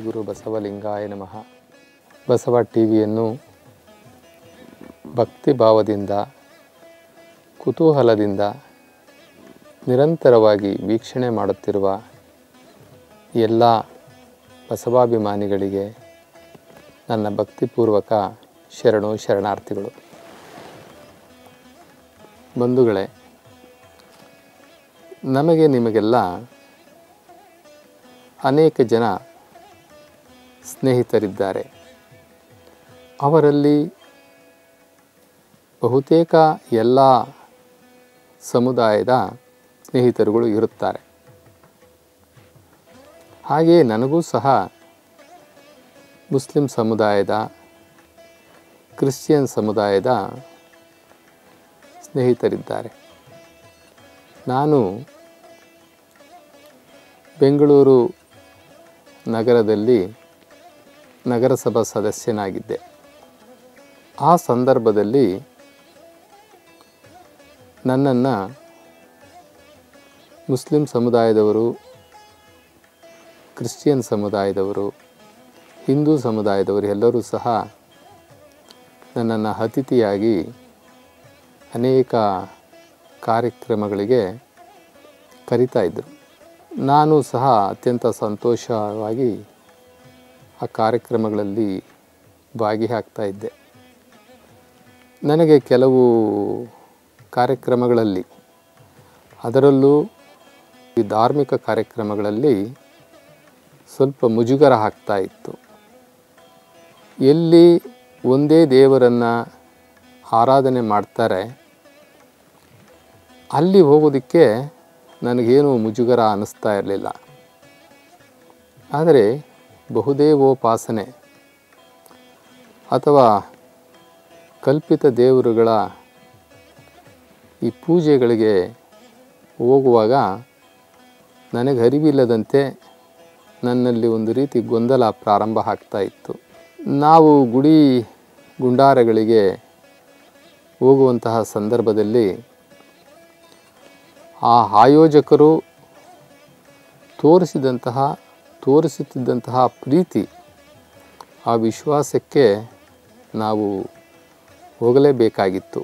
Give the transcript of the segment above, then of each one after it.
ಗುರು ಬಸವಲಿಂಗಾಯ ನಮಃ ಬಸವ ಟಿ ವಿಯನ್ನು ಭಕ್ತಿಭಾವದಿಂದ ಕುತೂಹಲದಿಂದ ನಿರಂತರವಾಗಿ ವೀಕ್ಷಣೆ ಮಾಡುತ್ತಿರುವ ಎಲ್ಲ ಬಸವಾಭಿಮಾನಿಗಳಿಗೆ ನನ್ನ ಭಕ್ತಿಪೂರ್ವಕ ಶರಣು ಶರಣಾರ್ಥಿಗಳು ಬಂಧುಗಳೇ ನಮಗೆ ನಿಮಗೆಲ್ಲ ಅನೇಕ ಜನ ಸ್ನೇಹಿತರಿದ್ದಾರೆ ಅವರಲ್ಲಿ ಬಹುತೇಕ ಎಲ್ಲ ಸಮುದಾಯದ ಸ್ನೇಹಿತರುಗಳು ಇರುತ್ತಾರೆ ಹಾಗೆಯೇ ನನಗೂ ಸಹ ಮುಸ್ಲಿಂ ಸಮುದಾಯದ ಕ್ರಿಶ್ಚಿಯನ್ ಸಮುದಾಯದ ಸ್ನೇಹಿತರಿದ್ದಾರೆ ನಾನು ಬೆಂಗಳೂರು ನಗರದಲ್ಲಿ ನಗರಸಭಾ ಸದಸ್ಯನಾಗಿದ್ದೆ ಆ ಸಂದರ್ಭದಲ್ಲಿ ನನ್ನನ್ನು ಮುಸ್ಲಿಂ ಸಮುದಾಯದವರು ಕ್ರಿಶ್ಚಿಯನ್ ಸಮುದಾಯದವರು ಹಿಂದೂ ಸಮುದಾಯದವರು ಎಲ್ಲರೂ ಸಹ ನನ್ನನ್ನು ಅತಿಥಿಯಾಗಿ ಅನೇಕ ಕಾರ್ಯಕ್ರಮಗಳಿಗೆ ಕರೀತಾ ಇದ್ದರು ನಾನು ಸಹ ಅತ್ಯಂತ ಸಂತೋಷವಾಗಿ ಆ ಕಾರ್ಯಕ್ರಮಗಳಲ್ಲಿ ಭಾಗಿಯಾಗ್ತಾ ಇದ್ದೆ ನನಗೆ ಕೆಲವು ಕಾರ್ಯಕ್ರಮಗಳಲ್ಲಿ ಅದರಲ್ಲೂ ಈ ಧಾರ್ಮಿಕ ಕಾರ್ಯಕ್ರಮಗಳಲ್ಲಿ ಸ್ವಲ್ಪ ಮುಜುಗರ ಆಗ್ತಾ ಇತ್ತು ಎಲ್ಲಿ ಒಂದೇ ದೇವರನ್ನು ಆರಾಧನೆ ಮಾಡ್ತಾರೆ ಅಲ್ಲಿ ಹೋಗೋದಕ್ಕೆ ನನಗೇನು ಮುಜುಗರ ಅನ್ನಿಸ್ತಾ ಇರಲಿಲ್ಲ ಆದರೆ ಬಹುದೇವೋಪಾಸನೆ ಅಥವಾ ಕಲ್ಪಿತ ದೇವರುಗಳ ಈ ಪೂಜೆಗಳಿಗೆ ಹೋಗುವಾಗ ನನಗೆ ಅರಿವಿಲ್ಲದಂತೆ ನನ್ನಲ್ಲಿ ಒಂದು ರೀತಿ ಗೊಂದಲ ಪ್ರಾರಂಭ ಆಗ್ತಾ ಇತ್ತು ನಾವು ಗುಡಿ ಗುಂಡಾರಗಳಿಗೆ ಹೋಗುವಂತಹ ಸಂದರ್ಭದಲ್ಲಿ ಆ ಆಯೋಜಕರು ತೋರಿಸಿದಂತಹ ತೋರಿಸುತ್ತಿದ್ದಂತಹ ಪ್ರೀತಿ ಆ ವಿಶ್ವಾಸಕ್ಕೆ ನಾವು ಹೋಗಲೇಬೇಕಾಗಿತ್ತು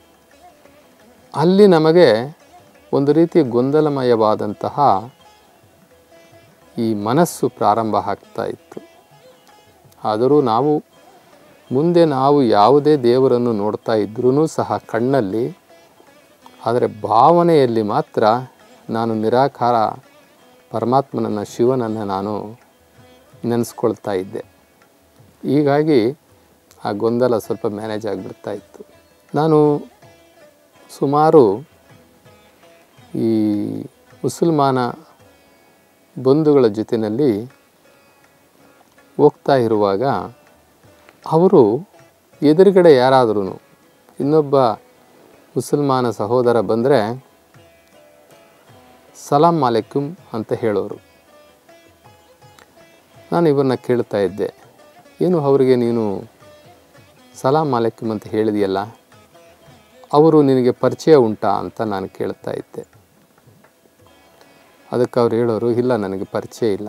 ಅಲ್ಲಿ ನಮಗೆ ಒಂದು ರೀತಿ ಗೊಂದಲಮಯವಾದಂತಹ ಈ ಮನಸ್ಸು ಪ್ರಾರಂಭ ಆಗ್ತಾ ಇತ್ತು ಆದರೂ ನಾವು ಮುಂದೆ ನಾವು ಯಾವುದೇ ದೇವರನ್ನು ನೋಡ್ತಾ ಇದ್ರೂ ಸಹ ಕಣ್ಣಲ್ಲಿ ಆದರೆ ಭಾವನೆಯಲ್ಲಿ ಮಾತ್ರ ನಾನು ನಿರಾಕಾರ ಪರಮಾತ್ಮನನ್ನು ಶಿವನನ್ನು ನಾನು ನೆನೆಸ್ಕೊಳ್ತಾ ಇದ್ದೆ ಹೀಗಾಗಿ ಆ ಗೊಂದಲ ಸ್ವಲ್ಪ ಮ್ಯಾನೇಜ್ ಆಗಿಬಿಡ್ತಾ ಇತ್ತು ನಾನು ಸುಮಾರು ಈ ಮುಸಲ್ಮಾನ ಬಂಧುಗಳ ಜೊತೆಯಲ್ಲಿ ಹೋಗ್ತಾ ಇರುವಾಗ ಅವರು ಎದುರುಗಡೆ ಯಾರಾದ್ರೂ ಇನ್ನೊಬ್ಬ ಮುಸಲ್ಮಾನ ಸಹೋದರ ಬಂದರೆ ಸಲಾಂ ಮಾಲಿಕುಮ್ ಅಂತ ಹೇಳೋರು ನಾನು ಇವ್ರನ್ನ ಕೇಳ್ತಾ ಇದ್ದೆ ಏನು ಅವರಿಗೆ ನೀನು ಸಲಾಂ ಮಾಲಿಕುಮ್ ಅಂತ ಹೇಳಿದೆಯಲ್ಲ ಅವರು ನಿನಗೆ ಪರಿಚಯ ಉಂಟಾ ಅಂತ ನಾನು ಕೇಳ್ತಾ ಇದ್ದೆ ಅದಕ್ಕೆ ಅವ್ರು ಹೇಳೋರು ಇಲ್ಲ ನನಗೆ ಪರಿಚಯ ಇಲ್ಲ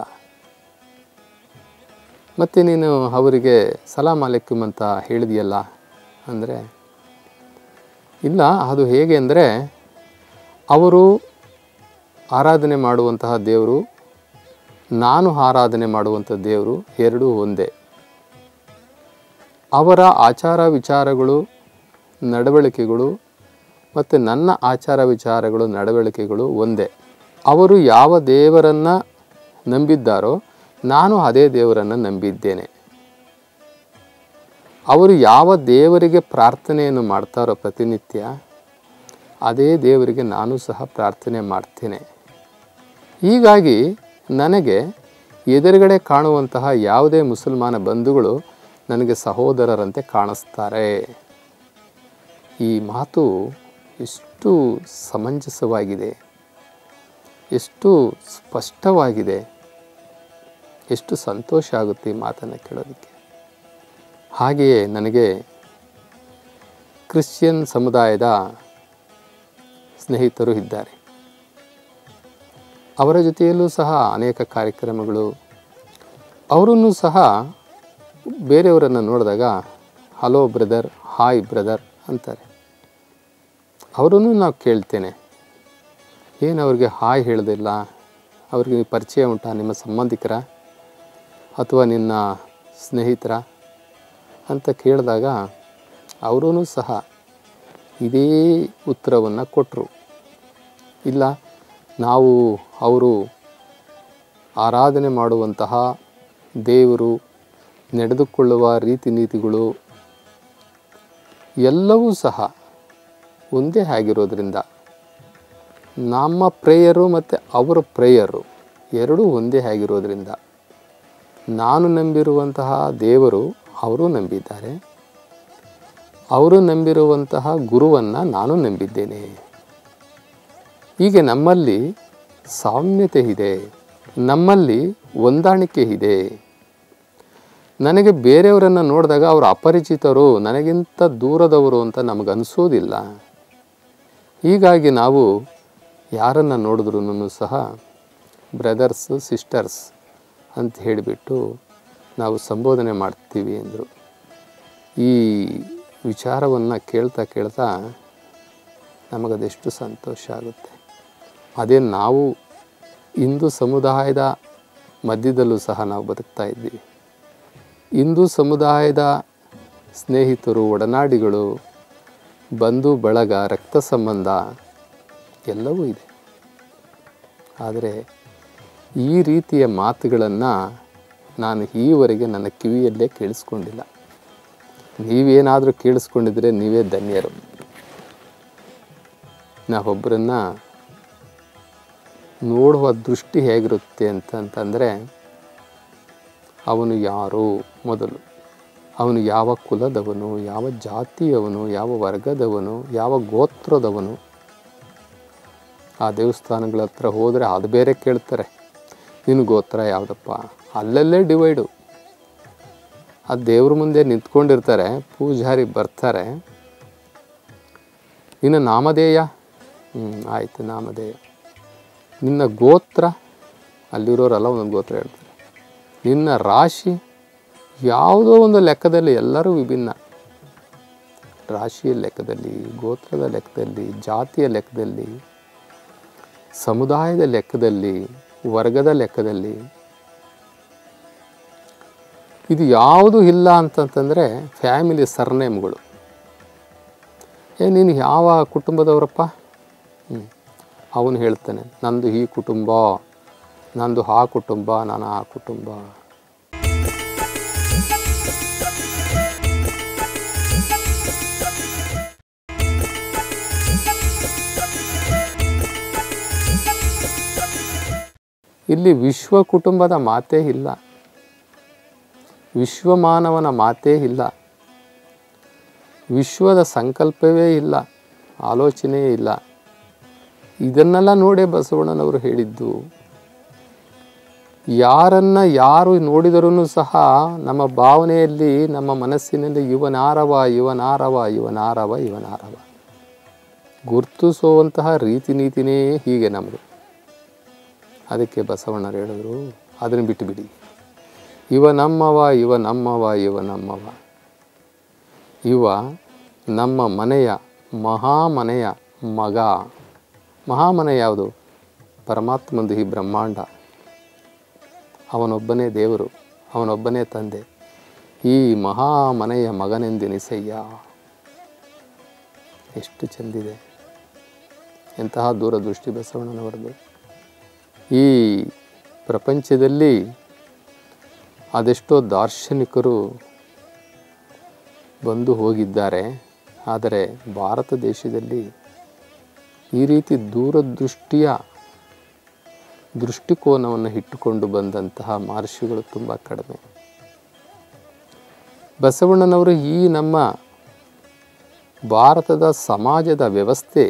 ಮತ್ತು ನೀನು ಅವರಿಗೆ ಸಲಾಂ ಅಲೆಕುಮ್ ಅಂತ ಹೇಳಿದೆಯಲ್ಲ ಅಂದರೆ ಇಲ್ಲ ಅದು ಹೇಗೆ ಅಂದರೆ ಅವರು ಆರಾಧನೆ ಮಾಡುವಂತಹ ದೇವರು ನಾನು ಆರಾಧನೆ ಮಾಡುವಂಥ ದೇವರು ಎರಡೂ ಒಂದೇ ಅವರ ಆಚಾರ ವಿಚಾರಗಳು ನಡವಳಿಕೆಗಳು ಮತ್ತು ನನ್ನ ಆಚಾರ ವಿಚಾರಗಳು ನಡವಳಿಕೆಗಳು ಒಂದೇ ಅವರು ಯಾವ ದೇವರನ್ನು ನಂಬಿದ್ದಾರೋ ನಾನು ಅದೇ ದೇವರನ್ನು ನಂಬಿದ್ದೇನೆ ಅವರು ಯಾವ ದೇವರಿಗೆ ಪ್ರಾರ್ಥನೆಯನ್ನು ಮಾಡ್ತಾರೋ ಪ್ರತಿನಿತ್ಯ ಅದೇ ದೇವರಿಗೆ ನಾನು ಸಹ ಪ್ರಾರ್ಥನೆ ಮಾಡ್ತೇನೆ ಹೀಗಾಗಿ ನನಗೆ ಎದುರುಗಡೆ ಕಾಣುವಂತಹ ಯಾವುದೇ ಮುಸಲ್ಮಾನ ಬಂಧುಗಳು ನನಗೆ ಸಹೋದರರಂತೆ ಕಾಣಿಸ್ತಾರೆ ಈ ಮಾತು ಎಷ್ಟು ಸಮಂಜಸವಾಗಿದೆ ಎಷ್ಟು ಸ್ಪಷ್ಟವಾಗಿದೆ ಎಷ್ಟು ಸಂತೋಷ ಆಗುತ್ತೆ ಈ ಮಾತನ್ನು ಕೇಳೋದಕ್ಕೆ ಹಾಗೆಯೇ ನನಗೆ ಕ್ರಿಶ್ಚಿಯನ್ ಸಮುದಾಯದ ಸ್ನೇಹಿತರು ಇದ್ದಾರೆ ಅವರ ಜೊತೆಯಲ್ಲೂ ಸಹ ಅನೇಕ ಕಾರ್ಯಕ್ರಮಗಳು ಅವರನ್ನು ಸಹ ಬೇರೆಯವರನ್ನು ನೋಡಿದಾಗ ಹಲೋ ಬ್ರದರ್ ಹಾಯ್ ಬ್ರದರ್ ಅಂತಾರೆ ಅವರನ್ನು ನಾವು ಕೇಳ್ತೇನೆ ಏನು ಅವ್ರಿಗೆ ಹಾಯ್ ಹೇಳೋದಿಲ್ಲ ಅವ್ರಿಗೆ ಪರಿಚಯ ಉಂಟಾ ನಿಮ್ಮ ಸಂಬಂಧಿಕರ ಅಥವಾ ನಿನ್ನ ಸ್ನೇಹಿತರ ಅಂತ ಕೇಳಿದಾಗ ಅವರೂ ಸಹ ಇದೇ ಉತ್ತರವನ್ನು ಕೊಟ್ಟರು ಇಲ್ಲ ನಾವು ಅವರು ಆರಾಧನೆ ಮಾಡುವಂತಹ ದೇವರು ನಡೆದುಕೊಳ್ಳುವ ರೀತಿ ನೀತಿಗಳು ಎಲ್ಲವೂ ಸಹ ಒಂದೇ ಆಗಿರೋದ್ರಿಂದ ನಮ್ಮ ಪ್ರೇಯರು ಮತ್ತು ಅವರ ಪ್ರೇಯರು ಎರಡೂ ಒಂದೇ ಆಗಿರೋದ್ರಿಂದ ನಾನು ನಂಬಿರುವಂತಹ ದೇವರು ಅವರು ನಂಬಿದ್ದಾರೆ ಅವರು ನಂಬಿರುವಂತಹ ಗುರುವನ್ನು ನಾನು ನಂಬಿದ್ದೇನೆ ಹೀಗೆ ನಮ್ಮಲ್ಲಿ ಸಾಮ್ಯತೆ ಇದೆ ನಮ್ಮಲ್ಲಿ ಹೊಂದಾಣಿಕೆ ಇದೆ ನನಗೆ ಬೇರೆಯವರನ್ನು ನೋಡಿದಾಗ ಅವರು ಅಪರಿಚಿತರು ನನಗಿಂತ ದೂರದವರು ಅಂತ ನಮಗನ್ಸೋದಿಲ್ಲ ಹೀಗಾಗಿ ನಾವು ಯಾರನ್ನು ನೋಡಿದ್ರೂ ಸಹ ಬ್ರದರ್ಸ್ ಸಿಸ್ಟರ್ಸ್ ಅಂತ ಹೇಳಿಬಿಟ್ಟು ನಾವು ಸಂಬೋಧನೆ ಮಾಡ್ತೀವಿ ಅಂದರು ಈ ವಿಚಾರವನ್ನು ಕೇಳ್ತಾ ಕೇಳ್ತಾ ನಮಗದೆಷ್ಟು ಸಂತೋಷ ಆಗುತ್ತೆ ಅದೇ ನಾವು ಹಿಂದೂ ಸಮುದಾಯದ ಮಧ್ಯದಲ್ಲೂ ಸಹ ನಾವು ಬದುಕ್ತಾ ಇದ್ದೀವಿ ಹಿಂದೂ ಸಮುದಾಯದ ಸ್ನೇಹಿತರು ಒಡನಾಡಿಗಳು ಬಂಧು ಬಳಗ ರಕ್ತ ಸಂಬಂಧ ಎಲ್ಲವೂ ಇದೆ ಆದರೆ ಈ ರೀತಿಯ ಮಾತುಗಳನ್ನು ನಾನು ಈವರೆಗೆ ನನ್ನ ಕಿವಿಯಲ್ಲೇ ಕೇಳಿಸ್ಕೊಂಡಿಲ್ಲ ನೀವೇನಾದರೂ ಕೇಳಿಸ್ಕೊಂಡಿದ್ರೆ ನೀವೇ ಧನ್ಯರು ನಾವೊಬ್ಬರನ್ನ ನೋಡುವ ದೃಷ್ಟಿ ಹೇಗಿರುತ್ತೆ ಅಂತಂತಂದರೆ ಅವನು ಯಾರು ಮೊದಲು ಅವನು ಯಾವ ಕುಲದವನು ಯಾವ ಜಾತಿಯವನು ಯಾವ ವರ್ಗದವನು ಯಾವ ಗೋತ್ರದವನು ಆ ದೇವಸ್ಥಾನಗಳ ಹತ್ರ ಹೋದರೆ ಅದು ಬೇರೆ ಕೇಳ್ತಾರೆ ನಿನ್ನ ಗೋತ್ರ ಯಾವುದಪ್ಪ ಅಲ್ಲಲ್ಲೇ ಡಿವೈಡು ಆ ದೇವ್ರ ಮುಂದೆ ನಿಂತ್ಕೊಂಡಿರ್ತಾರೆ ಪೂಜಾರಿ ಬರ್ತಾರೆ ನಿನ್ನ ನಾಮಧೇಯ ಹ್ಞೂ ಆಯಿತು ನಾಮಧೇಯ ನಿನ್ನ ಗೋತ್ರ ಅಲ್ಲಿರೋರೆಲ್ಲ ಒಂದೊಂದು ಗೋತ್ರ ಹೇಳ್ತಾರೆ ನಿನ್ನ ರಾಶಿ ಯಾವುದೋ ಒಂದು ಲೆಕ್ಕದಲ್ಲಿ ಎಲ್ಲರೂ ವಿಭಿನ್ನ ರಾಶಿಯ ಲೆಕ್ಕದಲ್ಲಿ ಗೋತ್ರದ ಲೆಕ್ಕದಲ್ಲಿ ಜಾತಿಯ ಲೆಕ್ಕದಲ್ಲಿ ಸಮುದಾಯದ ಲೆಕ್ಕದಲ್ಲಿ ವರ್ಗದ ಲೆಕ್ಕದಲ್ಲಿ ಇದು ಯಾವುದು ಇಲ್ಲ ಅಂತಂತಂದರೆ ಫ್ಯಾಮಿಲಿ ಸರ್ನೇಮ್ಗಳು ಏ ನೀನು ಯಾವ ಕುಟುಂಬದವರಪ್ಪ ಹ್ಞೂ ಅವನು ಹೇಳ್ತಾನೆ ನಂದು ಈ ಕುಟುಂಬ ನಂದು ಆ ಕುಟುಂಬ ನಾನು ಆ ಕುಟುಂಬ ಇಲ್ಲಿ ವಿಶ್ವ ಕುಟುಂಬದ ಮಾತೇ ಇಲ್ಲ ವಿಶ್ವಮಾನವನ ಮಾತೇ ಇಲ್ಲ ವಿಶ್ವದ ಸಂಕಲ್ಪವೇ ಇಲ್ಲ ಆಲೋಚನೆಯೇ ಇಲ್ಲ ಇದನ್ನೆಲ್ಲ ನೋಡೇ ಬಸವಣ್ಣನವರು ಹೇಳಿದ್ದು ಯಾರನ್ನ ಯಾರು ನೋಡಿದರೂ ಸಹ ನಮ್ಮ ಭಾವನೆಯಲ್ಲಿ ನಮ್ಮ ಮನಸ್ಸಿನಲ್ಲಿ ಇವನಾರವ ಇವನಾರವ ಇವನಾರವ ಇವನಾರವ ಗುರ್ತಿಸುವಂತಹ ರೀತಿ ನೀತಿನೇ ಹೀಗೆ ನಮ್ಮದು ಅದಕ್ಕೆ ಬಸವಣ್ಣರು ಹೇಳಿದ್ರು ಅದನ್ನು ಬಿಟ್ಟುಬಿಡಿ ಇವ ನಮ್ಮವ ಇವ ನಮ್ಮವ ಇವ ನಮ್ಮವ ಇವ ನಮ್ಮ ಮನೆಯ ಮಹಾಮನೆಯ ಮಗ ಮಹಾಮನೆ ಯಾವುದು ಪರಮಾತ್ಮಂದು ಈ ಬ್ರಹ್ಮಾಂಡ ಅವನೊಬ್ಬನೇ ದೇವರು ಅವನೊಬ್ಬನೇ ತಂದೆ ಈ ಮಹಾಮನೆಯ ಮಗನೆಂದೆನಿಸಯ್ಯ ಎಷ್ಟು ಚೆಂದಿದೆ ಎಂತಹ ದೂರದೃಷ್ಟಿ ಬಸವಣ್ಣನವರದು ಈ ಪ್ರಪಂಚದಲ್ಲಿ ಅದೆಷ್ಟೋ ದಾರ್ಶನಿಕರು ಬಂದು ಹೋಗಿದ್ದಾರೆ ಆದರೆ ಭಾರತ ದೇಶದಲ್ಲಿ ಈ ರೀತಿ ದೂರದೃಷ್ಟಿಯ ದೃಷ್ಟಿಕೋನವನ್ನು ಇಟ್ಟುಕೊಂಡು ಬಂದಂತಹ ಮಹರ್ಷಿಗಳು ತುಂಬ ಕಡಿಮೆ ಬಸವಣ್ಣನವರು ಈ ನಮ್ಮ ಭಾರತದ ಸಮಾಜದ ವ್ಯವಸ್ಥೆ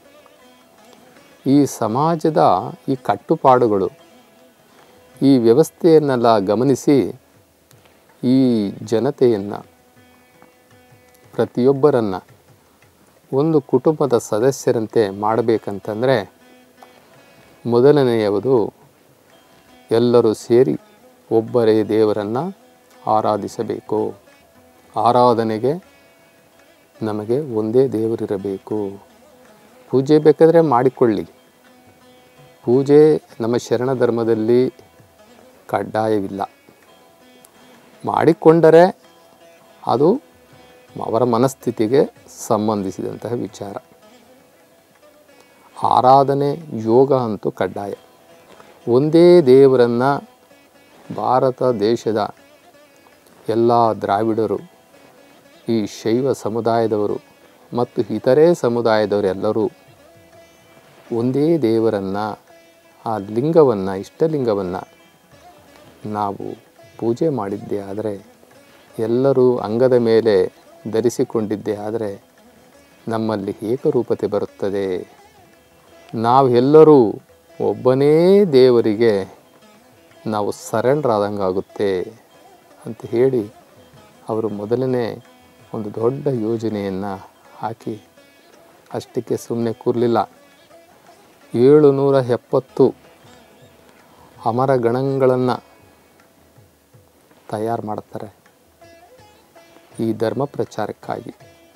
ಈ ಸಮಾಜದ ಈ ಕಟ್ಟುಪಾಡುಗಳು ಈ ವ್ಯವಸ್ಥೆಯನ್ನೆಲ್ಲ ಗಮನಿಸಿ ಈ ಜನತೆಯನ್ನು ಪ್ರತಿಯೊಬ್ಬರನ್ನು ಒಂದು ಕುಟುಂಬದ ಸದಸ್ಯರಂತೆ ಮಾಡಬೇಕಂತಂದರೆ ಮೊದಲನೆಯದು ಎಲ್ಲರೂ ಸೇರಿ ಒಬ್ಬರೇ ದೇವರನ್ನು ಆರಾಧಿಸಬೇಕು ಆರಾಧನೆಗೆ ನಮಗೆ ಒಂದೇ ದೇವರಿರಬೇಕು ಪೂಜೆ ಬೇಕಾದರೆ ಮಾಡಿಕೊಳ್ಳಿ ಪೂಜೆ ನಮ್ಮ ಶರಣ ಧರ್ಮದಲ್ಲಿ ಕಡ್ಡಾಯವಿಲ್ಲ ಮಾಡಿಕೊಂಡರೆ ಅದು ಅವರ ಮನಸ್ಥಿತಿಗೆ ಸಂಬಂಧಿಸಿದಂತಹ ವಿಚಾರ ಆರಾಧನೆ ಯೋಗ ಅಂತೂ ಕಡ್ಡಾಯ ಒಂದೇ ದೇವರನ್ನು ಭಾರತ ದೇಶದ ಎಲ್ಲ ದ್ರಾವಿಡರು ಈ ಶೈವ ಸಮುದಾಯದವರು ಮತ್ತು ಇತರೆ ಸಮುದಾಯದವರೆಲ್ಲರೂ ಒಂದೇ ದೇವರನ್ನು ಆ ಲಿಂಗವನ್ನು ಇಷ್ಟಲಿಂಗವನ್ನು ನಾವು ಪೂಜೆ ಮಾಡಿದ್ದೇ ಆದರೆ ಎಲ್ಲರೂ ಅಂಗದ ಮೇಲೆ ಧರಿಸಿಕೊಂಡಿದ್ದೇ ಆದರೆ ನಮ್ಮಲ್ಲಿ ಏಕರೂಪತೆ ಬರುತ್ತದೆ ನಾವು ಎಲ್ಲರೂ ಒಬ್ಬನೇ ದೇವರಿಗೆ ನಾವು ಸರೆಂಡರ್ ಆದಂಗೆ ಆಗುತ್ತೆ ಅಂತ ಹೇಳಿ ಅವರು ಮೊದಲನೇ ಒಂದು ದೊಡ್ಡ ಯೋಜನೆಯನ್ನು ಹಾಕಿ ಅಷ್ಟಕ್ಕೆ ಸುಮ್ಮನೆ ಕೂರಲಿಲ್ಲ ಏಳು ನೂರ ಎಪ್ಪತ್ತು ಅಮರ ಗಣಗಳನ್ನು ತಯಾರು ಮಾಡ್ತಾರೆ ಈ ಧರ್ಮ ಪ್ರಚಾರಕ್ಕಾಗಿ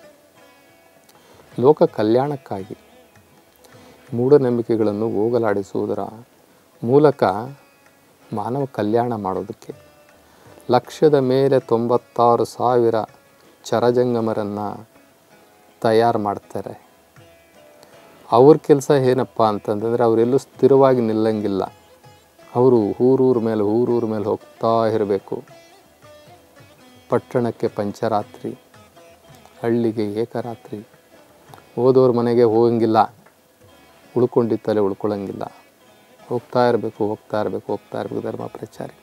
ಲೋಕ ಕಲ್ಯಾಣಕ್ಕಾಗಿ ಮೂಢನಂಬಿಕೆಗಳನ್ನು ಹೋಗಲಾಡಿಸುವುದರ ಮೂಲಕ ಮಾನವ ಕಲ್ಯಾಣ ಮಾಡೋದಕ್ಕೆ ಲಕ್ಷದ ಮೇಲೆ ತೊಂಬತ್ತಾರು ಸಾವಿರ ಚರಜಂಗಮರನ್ನು ತಯಾರು ಮಾಡ್ತಾರೆ ಅವ್ರ ಕೆಲಸ ಏನಪ್ಪ ಅಂತಂತಂದರೆ ಅವರೆಲ್ಲೂ ಸ್ಥಿರವಾಗಿ ನಿಲ್ಲಂಗಿಲ್ಲ ಅವರು ಊರೂರ ಮೇಲೆ ಊರೂರ ಮೇಲೆ ಹೋಗ್ತಾ ಇರಬೇಕು ಪಟ್ಟಣಕ್ಕೆ ಪಂಚರಾತ್ರಿ ಹಳ್ಳಿಗೆ ಏಕರಾತ್ರಿ ಹೋದವ್ರ ಮನೆಗೆ ಹೋಗಂಗಿಲ್ಲ ಉಳ್ಕೊಂಡಿತ್ತಲೆ ಉಳ್ಕೊಳ್ಳಂಗಿಲ್ಲ ಹೋಗ್ತಾ ಇರಬೇಕು ಹೋಗ್ತಾ ಇರಬೇಕು ಹೋಗ್ತಾ ಇರಬೇಕು ಧರ್ಮ ಪ್ರಚಾರಕ್ಕೆ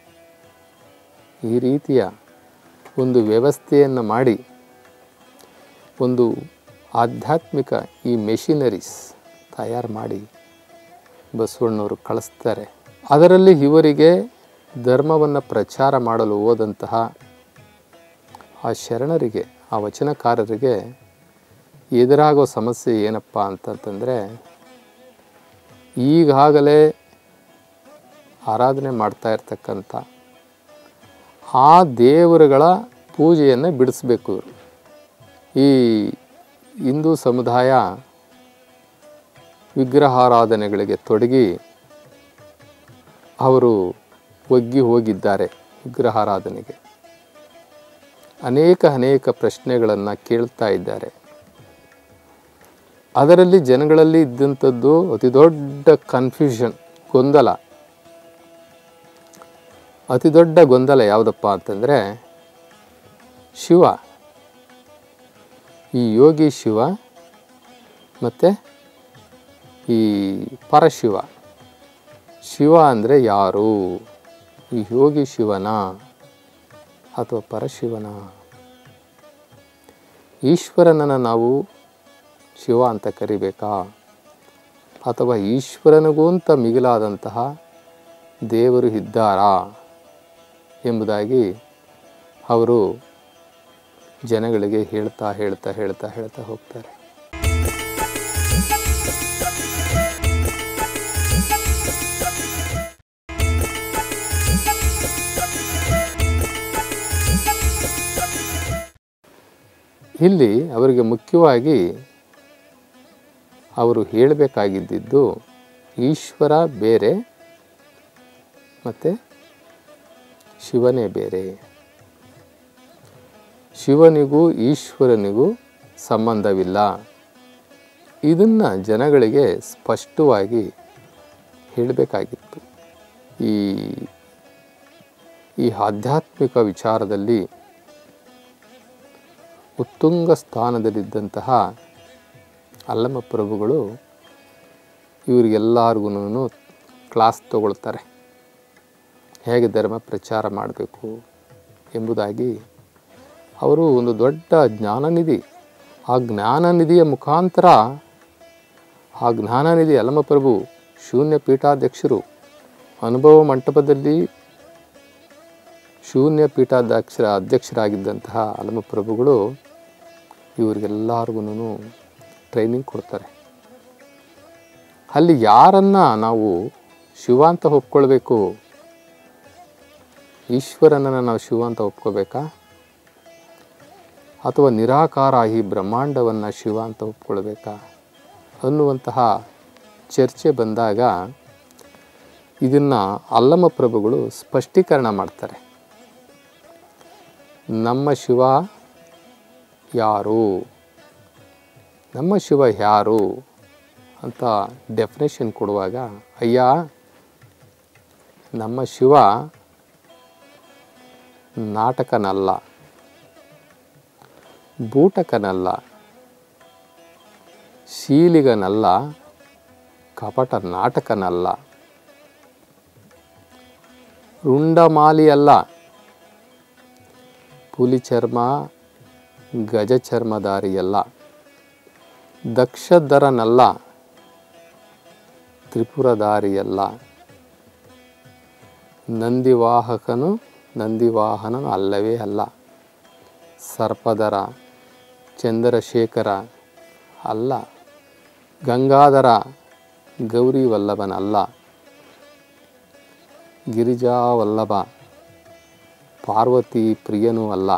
ಈ ರೀತಿಯ ಒಂದು ವ್ಯವಸ್ಥೆಯನ್ನು ಮಾಡಿ ಒಂದು ಆಧ್ಯಾತ್ಮಿಕ ಈ ಮೆಷಿನರೀಸ್ ತಯಾರು ಮಾಡಿ ಬಸವಣ್ಣವರು ಕಳಿಸ್ತಾರೆ ಅದರಲ್ಲಿ ಇವರಿಗೆ ಧರ್ಮವನ್ನು ಪ್ರಚಾರ ಮಾಡಲು ಹೋದಂತಹ ಆ ಶರಣರಿಗೆ ಆ ವಚನಕಾರರಿಗೆ ಎದುರಾಗೋ ಸಮಸ್ಯೆ ಏನಪ್ಪ ಅಂತಂತಂದರೆ ಈಗಾಗಲೇ ಆರಾಧನೆ ಮಾಡ್ತಾ ಇರ್ತಕ್ಕಂಥ ಆ ದೇವರುಗಳ ಪೂಜೆಯನ್ನು ಬಿಡಿಸ್ಬೇಕು ಇವರು ಈ ಹಿಂದೂ ಸಮುದಾಯ ವಿಗ್ರಹಾರಾಧನೆಗಳಿಗೆ ತೊಡಗಿ ಅವರು ಒಗ್ಗಿ ಹೋಗಿದ್ದಾರೆ ವಿಗ್ರಹಾರಾಧನೆಗೆ ಅನೇಕ ಅನೇಕ ಪ್ರಶ್ನೆಗಳನ್ನು ಕೇಳ್ತಾ ಇದ್ದಾರೆ ಅದರಲ್ಲಿ ಜನಗಳಲ್ಲಿ ಇದ್ದಂಥದ್ದು ಅತಿ ದೊಡ್ಡ ಕನ್ಫ್ಯೂಷನ್ ಗೊಂದಲ ಅತಿ ದೊಡ್ಡ ಗೊಂದಲ ಯಾವುದಪ್ಪ ಅಂತಂದರೆ ಶಿವ ಈ ಯೋಗಿ ಶಿವ ಮತ್ತು ಈ ಪರಶಿವ ಶಿವ ಅಂದರೆ ಯಾರು ಈ ಯೋಗಿ ಶಿವನ ಅಥವಾ ಪರಶಿವನ ಈಶ್ವರನನ್ನು ನಾವು ಶಿವ ಅಂತ ಕರಿಬೇಕಾ ಅಥವಾ ಈಶ್ವರನಿಗೂ ಅಂತ ಮಿಗಿಲಾದಂತಹ ದೇವರು ಇದ್ದಾರಾ ಎಂಬುದಾಗಿ ಅವರು ಜನಗಳಿಗೆ ಹೇಳ್ತಾ ಹೇಳ್ತಾ ಹೇಳ್ತಾ ಹೇಳ್ತಾ ಹೋಗ್ತಾರೆ ಇಲ್ಲಿ ಅವರಿಗೆ ಮುಖ್ಯವಾಗಿ ಅವರು ಹೇಳಬೇಕಾಗಿದ್ದಿದ್ದು ಈಶ್ವರ ಬೇರೆ ಮತ್ತು ಶಿವನೇ ಬೇರೆ ಶಿವನಿಗೂ ಈಶ್ವರನಿಗೂ ಸಂಬಂಧವಿಲ್ಲ ಇದನ್ನು ಜನಗಳಿಗೆ ಸ್ಪಷ್ಟವಾಗಿ ಹೇಳಬೇಕಾಗಿತ್ತು ಈ ಈ ಆಧ್ಯಾತ್ಮಿಕ ವಿಚಾರದಲ್ಲಿ ಉತ್ತುಂಗ ಸ್ಥಾನದಲ್ಲಿದ್ದಂತಹ ಅಲ್ಲಮ ಪ್ರಭುಗಳು ಇವರಿಗೆಲ್ಲರಿಗೂ ಕ್ಲಾಸ್ ತಗೊಳ್ತಾರೆ ಹೇಗೆ ಧರ್ಮ ಪ್ರಚಾರ ಮಾಡಬೇಕು ಎಂಬುದಾಗಿ ಅವರು ಒಂದು ದೊಡ್ಡ ಜ್ಞಾನನಿಧಿ ಆ ಜ್ಞಾನನಿಧಿಯ ಮುಖಾಂತರ ಆ ಜ್ಞಾನನಿಧಿ ಅಲ್ಲಮಪ್ರಭು ಶೂನ್ಯ ಪೀಠಾಧ್ಯಕ್ಷರು ಅನುಭವ ಮಂಟಪದಲ್ಲಿ ಶೂನ್ಯ ಪೀಠಾಧ್ಯಕ್ಷರ ಅಧ್ಯಕ್ಷರಾಗಿದ್ದಂತಹ ಅಲಮಪ್ರಭುಗಳು ಇವರಿಗೆಲ್ಲರಿಗೂ ಟ್ರೈನಿಂಗ್ ಕೊಡ್ತಾರೆ ಅಲ್ಲಿ ಯಾರನ್ನು ನಾವು ಶಿವ ಅಂತ ಒಪ್ಕೊಳ್ಬೇಕು ಈಶ್ವರನನ್ನು ನಾವು ಶಿವ ಅಂತ ಒಪ್ಕೋಬೇಕಾ ಅಥವಾ ನಿರಾಕಾರ ಈ ಬ್ರಹ್ಮಾಂಡವನ್ನು ಶಿವ ಅಂತ ಒಪ್ಕೊಳ್ಬೇಕಾ ಅನ್ನುವಂತಹ ಚರ್ಚೆ ಬಂದಾಗ ಇದನ್ನು ಅಲ್ಲಮ ಪ್ರಭುಗಳು ಸ್ಪಷ್ಟೀಕರಣ ಮಾಡ್ತಾರೆ ನಮ್ಮ ಶಿವ ಯಾರು ನಮ್ಮ ಶಿವ ಯಾರು ಅಂತ ಡೆಫಿನೇಷನ್ ಕೊಡುವಾಗ ಅಯ್ಯ ನಮ್ಮ ಶಿವ ನಾಟಕನಲ್ಲ ಬೂಟಕನಲ್ಲ ಶೀಲಿಗನಲ್ಲ ಕಪಟ ನಾಟಕನಲ್ಲ ರುಂಡಮಾಲಿ ಅಲ್ಲ ಹುಲಿ ಚರ್ಮ ಗಜ ಚರ್ಮಧಾರಿಯಲ್ಲ ದಕ್ಷಧರನಲ್ಲ ತ್ರಿಪುರಧಾರಿಯಲ್ಲ ನಂದಿವಾಹಕನು ನಂದಿವಾಹನನು ಅಲ್ಲವೇ ಅಲ್ಲ ಸರ್ಪಧರ ಚಂದ್ರಶೇಖರ ಅಲ್ಲ ಗಂಗಾಧರ ಗೌರಿ ವಲ್ಲಭನಲ್ಲ ಗಿರಿಜಾವಲ್ಲಭ ಪಾರ್ವತಿ ಪ್ರಿಯನೂ ಅಲ್ಲ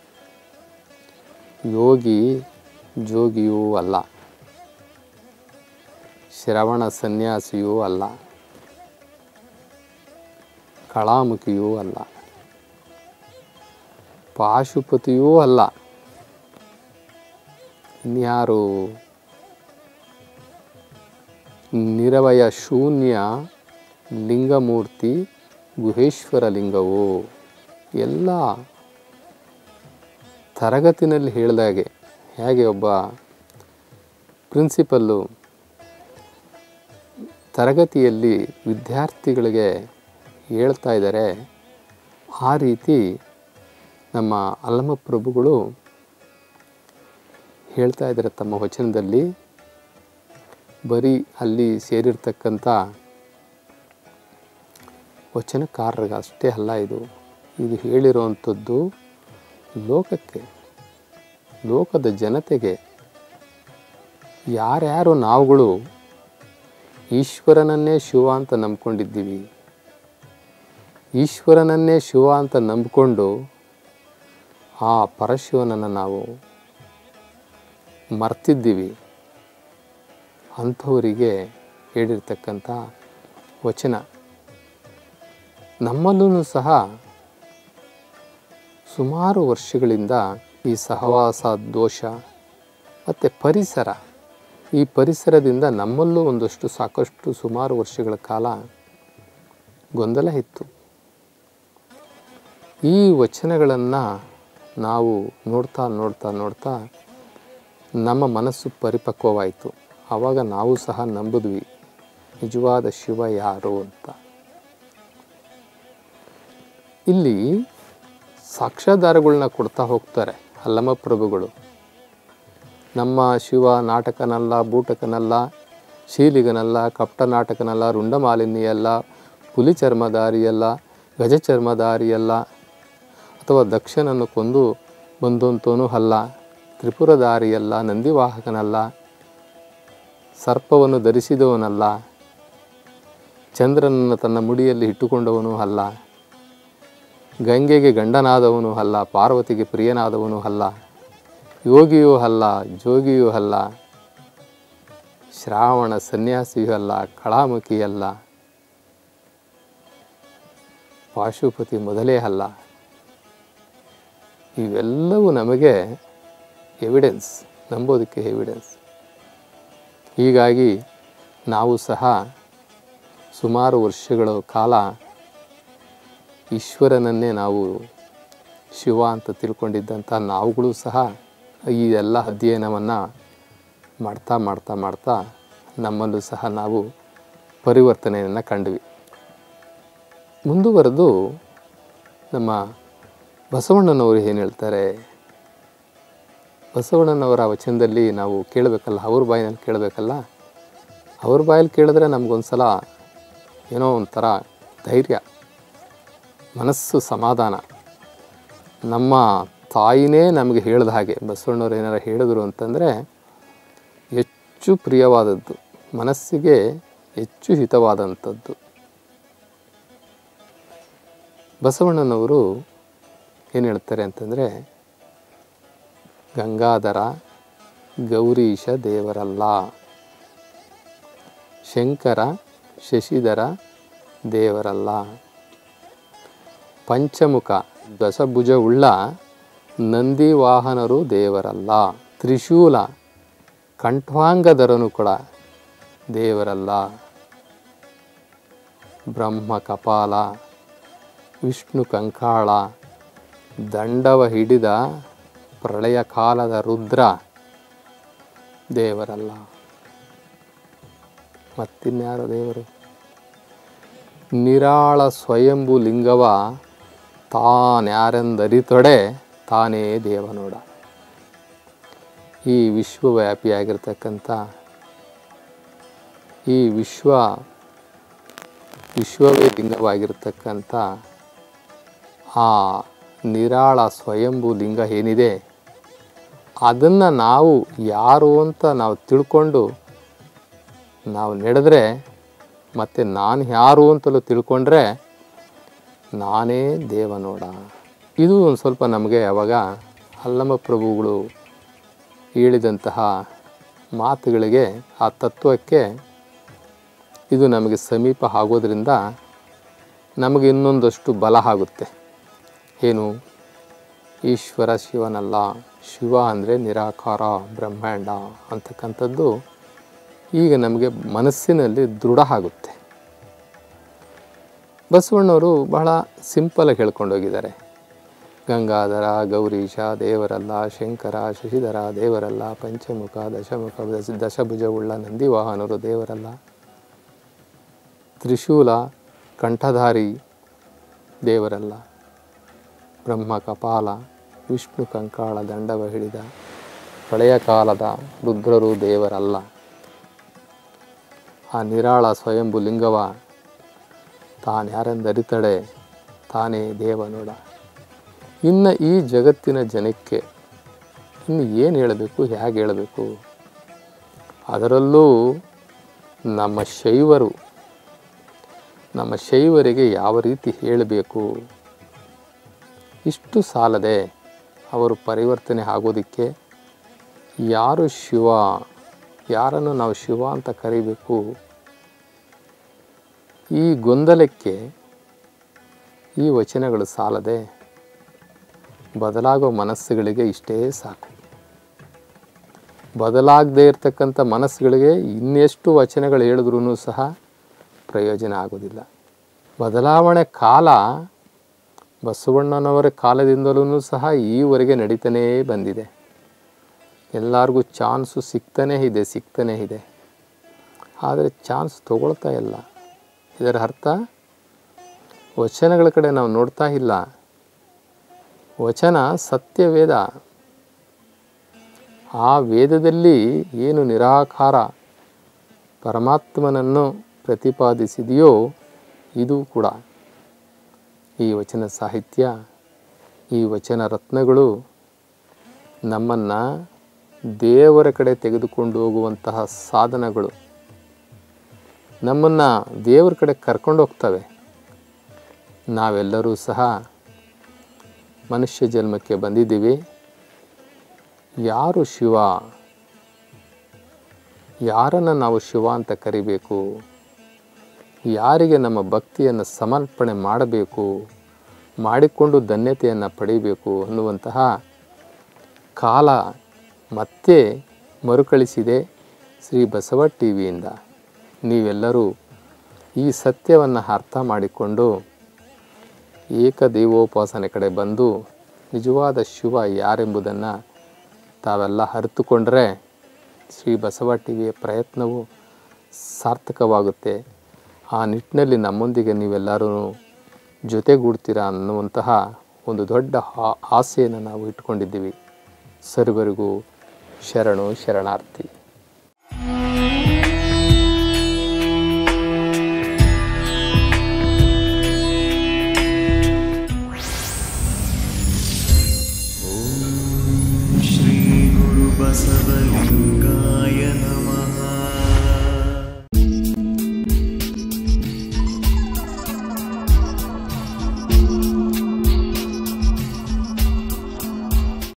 ಯೋಗಿ ಜೋಗಿಯೂ ಅಲ್ಲ ಶ್ರವಣ ಸನ್ಯಾಸಿಯೂ ಅಲ್ಲ ಕಳಾಮುಖಿಯೂ ಅಲ್ಲ ಪಾಶುಪತಿಯೂ ಅಲ್ಲ ಇನ್ಯಾರು ನಿರವಯ ಶೂನ್ಯ ಲಿಂಗಮೂರ್ತಿ ಗುಹೇಶ್ವರ ಲಿಂಗವು ಎಲ್ಲ ತರಗತಿನಲ್ಲಿ ಹೇಳಿದಾಗೆ ಹೇಗೆ ಒಬ್ಬ ಪ್ರಿನ್ಸಿಪಲ್ಲು ತರಗತಿಯಲ್ಲಿ ವಿದ್ಯಾರ್ಥಿಗಳಿಗೆ ಹೇಳ್ತಾ ಇದ್ದಾರೆ ಆ ರೀತಿ ನಮ್ಮ ಅಲ್ಲಮ ಪ್ರಭುಗಳು ಹೇಳ್ತಾ ಇದ್ದಾರೆ ತಮ್ಮ ವಚನದಲ್ಲಿ ಬರೀ ಅಲ್ಲಿ ಸೇರಿರ್ತಕ್ಕಂಥ ವಚನಕಾರರಿಗೆ ಅಷ್ಟೇ ಅಲ್ಲ ಇದು ಇದು ಹೇಳಿರುವಂಥದ್ದು ಲೋಕಕ್ಕೆ ಲೋಕದ ಜನತೆಗೆ ಯಾರ್ಯಾರು ನಾವುಗಳು ಈಶ್ವರನನ್ನೇ ಶಿವ ಅಂತ ನಂಬ್ಕೊಂಡಿದ್ದೀವಿ ಈಶ್ವರನನ್ನೇ ಶಿವ ಅಂತ ನಂಬಿಕೊಂಡು ಆ ಪರಶಿವನನ್ನು ನಾವು ಮರ್ತಿದ್ದೀವಿ ಅಂಥವರಿಗೆ ಹೇಳಿರ್ತಕ್ಕಂಥ ವಚನ ನಮ್ಮಲ್ಲೂ ಸಹ ಸುಮಾರು ವರ್ಷಗಳಿಂದ ಈ ಸಹವಾಸ ದೋಷ ಮತ್ತು ಪರಿಸರ ಈ ಪರಿಸರದಿಂದ ನಮ್ಮಲ್ಲೂ ಒಂದಷ್ಟು ಸಾಕಷ್ಟು ಸುಮಾರು ವರ್ಷಗಳ ಕಾಲ ಗೊಂದಲ ಇತ್ತು ಈ ವಚನಗಳನ್ನು ನಾವು ನೋಡ್ತಾ ನೋಡ್ತಾ ನೋಡ್ತಾ ನಮ್ಮ ಮನಸ್ಸು ಪರಿಪಕ್ವವಾಯಿತು ಆವಾಗ ನಾವು ಸಹ ನಂಬಿದ್ವಿ ನಿಜವಾದ ಶಿವ ಯಾರು ಅಂತ ಇಲ್ಲಿ ಸಾಕ್ಷ್ಯಾಧಾರಗಳನ್ನ ಕೊಡ್ತಾ ಹೋಗ್ತಾರೆ ಅಲ್ಲಮ ಪ್ರಭುಗಳು ನಮ್ಮ ಶಿವ ನಾಟಕನಲ್ಲ ಬೂಟಕನಲ್ಲ ಶೀಲಿಗನಲ್ಲ ಕಪಟ ನಾಟಕನಲ್ಲ ರುಂಡಮಾಲಿನಿಯಲ್ಲ ಹುಲಿ ಚರ್ಮಧಾರಿಯಲ್ಲ ಗಜ ಚರ್ಮಧಾರಿಯಲ್ಲ ಅಥವಾ ದಕ್ಷನನ್ನು ಕೊಂದು ಬಂದಂತೋನೂ ಅಲ್ಲ ತ್ರಿಪುರಧಾರಿಯಲ್ಲ ನಂದಿವಾಹಕನಲ್ಲ ಸರ್ಪವನ್ನು ಧರಿಸಿದವನಲ್ಲ ಚಂದ್ರನನ್ನು ತನ್ನ ಮುಡಿಯಲ್ಲಿ ಇಟ್ಟುಕೊಂಡವನೂ ಅಲ್ಲ ಗಂಗೆಗೆ ಗಂಡನಾದವನು ಅಲ್ಲ ಪಾರ್ವತಿಗೆ ಪ್ರಿಯನಾದವನು ಅಲ್ಲ ಯೋಗಿಯೂ ಅಲ್ಲ ಜೋಗಿಯೂ ಅಲ್ಲ ಶ್ರಾವಣ ಸನ್ಯಾಸಿಯೂ ಅಲ್ಲ ಕಳಾಮುಖಿ ಅಲ್ಲ ಪಾಶುಪತಿ ಮೊದಲೇ ಅಲ್ಲ ಇವೆಲ್ಲವೂ ನಮಗೆ ಎವಿಡೆನ್ಸ್ ನಂಬೋದಕ್ಕೆ ಎವಿಡೆನ್ಸ್ ಹೀಗಾಗಿ ನಾವು ಸಹ ಸುಮಾರು ವರ್ಷಗಳ ಕಾಲ ಈಶ್ವರನನ್ನೇ ನಾವು ಶಿವ ಅಂತ ತಿಳ್ಕೊಂಡಿದ್ದಂಥ ನಾವುಗಳು ಸಹ ಈ ಎಲ್ಲ ಅಧ್ಯಯನವನ್ನು ಮಾಡ್ತಾ ಮಾಡ್ತಾ ಮಾಡ್ತಾ ನಮ್ಮಲ್ಲೂ ಸಹ ನಾವು ಪರಿವರ್ತನೆಯನ್ನು ಕಂಡ್ವಿ ಮುಂದುವರೆದು ನಮ್ಮ ಬಸವಣ್ಣನವರು ಏನು ಹೇಳ್ತಾರೆ ಬಸವಣ್ಣನವರ ವಚನದಲ್ಲಿ ನಾವು ಕೇಳಬೇಕಲ್ಲ ಅವ್ರ ಬಾಯಿನಲ್ಲಿ ಕೇಳಬೇಕಲ್ಲ ಅವ್ರ ಬಾಯಲ್ಲಿ ಕೇಳಿದ್ರೆ ನಮಗೊಂದು ಸಲ ಏನೋ ಒಂಥರ ಧೈರ್ಯ ಮನಸ್ಸು ಸಮಾಧಾನ ನಮ್ಮ ತಾಯಿನೇ ನಮಗೆ ಹೇಳಿದ ಹಾಗೆ ಬಸವಣ್ಣವ್ರು ಏನಾರು ಹೇಳಿದ್ರು ಅಂತಂದರೆ ಹೆಚ್ಚು ಪ್ರಿಯವಾದದ್ದು ಮನಸ್ಸಿಗೆ ಹೆಚ್ಚು ಹಿತವಾದಂಥದ್ದು ಬಸವಣ್ಣನವರು ಏನು ಹೇಳ್ತಾರೆ ಅಂತಂದರೆ ಗಂಗಾಧರ ಗೌರೀಶ ದೇವರಲ್ಲ ಶಂಕರ ಶಶಿಧರ ದೇವರಲ್ಲ ಪಂಚಮುಖ ದಶಭುಜವುಳ್ಳ ನಂದಿ ವಾಹನರು ದೇವರಲ್ಲ ತ್ರಿಶೂಲ ಕಂಠಾಂಗಧರನು ಕೂಡ ದೇವರಲ್ಲ ಬ್ರಹ್ಮ ಕಪಾಲ ವಿಷ್ಣು ಕಂಕಾಳ ದಂಡವ ಹಿಡಿದ ಪ್ರಳಯ ಕಾಲದ ರುದ್ರ ದೇವರಲ್ಲ ಮತ್ತಿನ್ಯಾರು ದೇವರು ನಿರಾಳ ಸ್ವಯಂಭು ಲಿಂಗವ ತಾನ್ಯಾರೆಂದರಿತೊಡೆ ತಾನೇ ದೇವನೋಡ ಈ ವಿಶ್ವವ್ಯಾಪಿಯಾಗಿರ್ತಕ್ಕಂಥ ಈ ವಿಶ್ವ ವಿಶ್ವವೇ ಲಿಂಗವಾಗಿರ್ತಕ್ಕಂಥ ಆ ನಿರಾಳ ಸ್ವಯಂಭೂ ಲಿಂಗ ಏನಿದೆ ಅದನ್ನು ನಾವು ಯಾರು ಅಂತ ನಾವು ತಿಳ್ಕೊಂಡು ನಾವು ನಡೆದ್ರೆ ಮತ್ತು ನಾನು ಯಾರು ಅಂತಲೂ ತಿಳ್ಕೊಂಡ್ರೆ ನಾನೇ ದೇವನೋಡ ಇದು ಒಂದು ಸ್ವಲ್ಪ ನಮಗೆ ಅವಾಗ ಅಲ್ಲಮ ಪ್ರಭುಗಳು ಹೇಳಿದಂತಹ ಮಾತುಗಳಿಗೆ ಆ ತತ್ವಕ್ಕೆ ಇದು ನಮಗೆ ಸಮೀಪ ಆಗೋದ್ರಿಂದ ನಮಗೆ ಇನ್ನೊಂದಷ್ಟು ಬಲ ಆಗುತ್ತೆ ಏನು ಈಶ್ವರ ಶಿವನಲ್ಲ ಶಿವ ಅಂದರೆ ನಿರಾಕಾರ ಬ್ರಹ್ಮಾಂಡ ಅಂತಕ್ಕಂಥದ್ದು ಈಗ ನಮಗೆ ಮನಸ್ಸಿನಲ್ಲಿ ದೃಢ ಆಗುತ್ತೆ ಬಸವಣ್ಣವರು ಬಹಳ ಸಿಂಪಲಾಗಿ ಹೇಳ್ಕೊಂಡೋಗಿದ್ದಾರೆ ಗಂಗಾಧರ ಗೌರೀಶ ದೇವರಲ್ಲ ಶಂಕರ ಶಶಿಧರ ದೇವರಲ್ಲ ಪಂಚಮುಖ ದಶಮುಖ ದಶ ದಶಭುಜವುಳ್ಳ ನಂದಿವಾಹನರು ದೇವರಲ್ಲ ತ್ರಿಶೂಲ ಕಂಠಧಾರಿ ದೇವರಲ್ಲ ಬ್ರಹ್ಮ ಕಪಾಲ ವಿಷ್ಣು ಕಂಕಾಳ ದಂಡವ ಹಿಡಿದ ಪ್ರಳಯ ಕಾಲದ ರುದ್ರರು ದೇವರಲ್ಲ ಆ ನಿರಾಳ ಸ್ವಯಂಭು ಲಿಂಗವ ತಾನ್ಯಾರೆಂದರಿತಡೆ ತಾನೇ ದೇವನೋಡ ಇನ್ನು ಈ ಜಗತ್ತಿನ ಜನಕ್ಕೆ ಇನ್ನು ಏನು ಹೇಳಬೇಕು ಹೇಗೆ ಹೇಳಬೇಕು ಅದರಲ್ಲೂ ನಮ್ಮ ಶೈವರು ನಮ್ಮ ಶೈವರಿಗೆ ಯಾವ ರೀತಿ ಹೇಳಬೇಕು ಇಷ್ಟು ಸಾಲದೆ ಅವರು ಪರಿವರ್ತನೆ ಆಗೋದಕ್ಕೆ ಯಾರು ಶಿವ ಯಾರನ್ನು ನಾವು ಶಿವ ಅಂತ ಕರಿಬೇಕು ಈ ಗೊಂದಲಕ್ಕೆ ಈ ವಚನಗಳು ಸಾಲದೆ ಬದಲಾಗೋ ಮನಸ್ಸುಗಳಿಗೆ ಇಷ್ಟೇ ಸಾಕು ಬದಲಾಗದೇ ಇರತಕ್ಕಂಥ ಮನಸ್ಸುಗಳಿಗೆ ಇನ್ನೆಷ್ಟು ವಚನಗಳು ಹೇಳಿದ್ರೂ ಸಹ ಪ್ರಯೋಜನ ಆಗೋದಿಲ್ಲ ಬದಲಾವಣೆ ಕಾಲ ಬಸವಣ್ಣನವರ ಕಾಲದಿಂದಲೂ ಸಹ ಈವರೆಗೆ ನಡೀತಾನೇ ಬಂದಿದೆ ಎಲ್ಲರಿಗೂ ಚಾನ್ಸು ಸಿಗ್ತಾನೇ ಇದೆ ಸಿಗ್ತಾನೇ ಇದೆ ಆದರೆ ಚಾನ್ಸ್ ತಗೊಳ್ತಾ ಇಲ್ಲ ಇದರ ಅರ್ಥ ವಚನಗಳ ಕಡೆ ನಾವು ನೋಡ್ತಾ ಇಲ್ಲ ವಚನ ಸತ್ಯವೇದ ಆ ವೇದದಲ್ಲಿ ಏನು ನಿರಾಕಾರ ಪರಮಾತ್ಮನನ್ನು ಪ್ರತಿಪಾದಿಸಿದೆಯೋ ಇದು ಕೂಡ ಈ ವಚನ ಸಾಹಿತ್ಯ ಈ ವಚನ ರತ್ನಗಳು ನಮ್ಮನ್ನು ದೇವರ ಕಡೆ ತೆಗೆದುಕೊಂಡು ಹೋಗುವಂತಹ ಸಾಧನಗಳು ನಮ್ಮನ್ನು ದೇವರ ಕಡೆ ಕರ್ಕೊಂಡು ಹೋಗ್ತವೆ ನಾವೆಲ್ಲರೂ ಸಹ ಮನುಷ್ಯ ಜನ್ಮಕ್ಕೆ ಬಂದಿದ್ದೀವಿ ಯಾರು ಶಿವ ಯಾರನ್ನು ನಾವು ಶಿವ ಅಂತ ಕರಿಬೇಕು ಯಾರಿಗೆ ನಮ್ಮ ಭಕ್ತಿಯನ್ನು ಸಮರ್ಪಣೆ ಮಾಡಬೇಕು ಮಾಡಿಕೊಂಡು ಧನ್ಯತೆಯನ್ನು ಪಡೀಬೇಕು ಅನ್ನುವಂತಹ ಕಾಲ ಮತ್ತೆ ಮರುಕಳಿಸಿದೆ ಶ್ರೀ ಬಸವ ಟಿ ವಿಯಿಂದ ನೀವೆಲ್ಲರೂ ಈ ಸತ್ಯವನ್ನು ಅರ್ಥ ಮಾಡಿಕೊಂಡು ಏಕದೈವೋಪಾಸನೆ ಕಡೆ ಬಂದು ನಿಜವಾದ ಶಿವ ಯಾರೆಂಬುದನ್ನು ತಾವೆಲ್ಲ ಅರಿತುಕೊಂಡ್ರೆ ಶ್ರೀ ಬಸವ ಟಿ ವಿಯ ಪ್ರಯತ್ನವು ಸಾರ್ಥಕವಾಗುತ್ತೆ ಆ ನಿಟ್ಟಿನಲ್ಲಿ ನಮ್ಮೊಂದಿಗೆ ನೀವೆಲ್ಲರೂ ಜೊತೆಗೂಡ್ತೀರಾ ಅನ್ನುವಂತಹ ಒಂದು ದೊಡ್ಡ ಆ- ಆಸೆಯನ್ನು ನಾವು ಇಟ್ಕೊಂಡಿದ್ದೀವಿ ಸರ್ವರಿಗೂ ಶರಣು ಶರಣಾರ್ಥಿ श्रीगुरुबसवलिङ्गाय नमः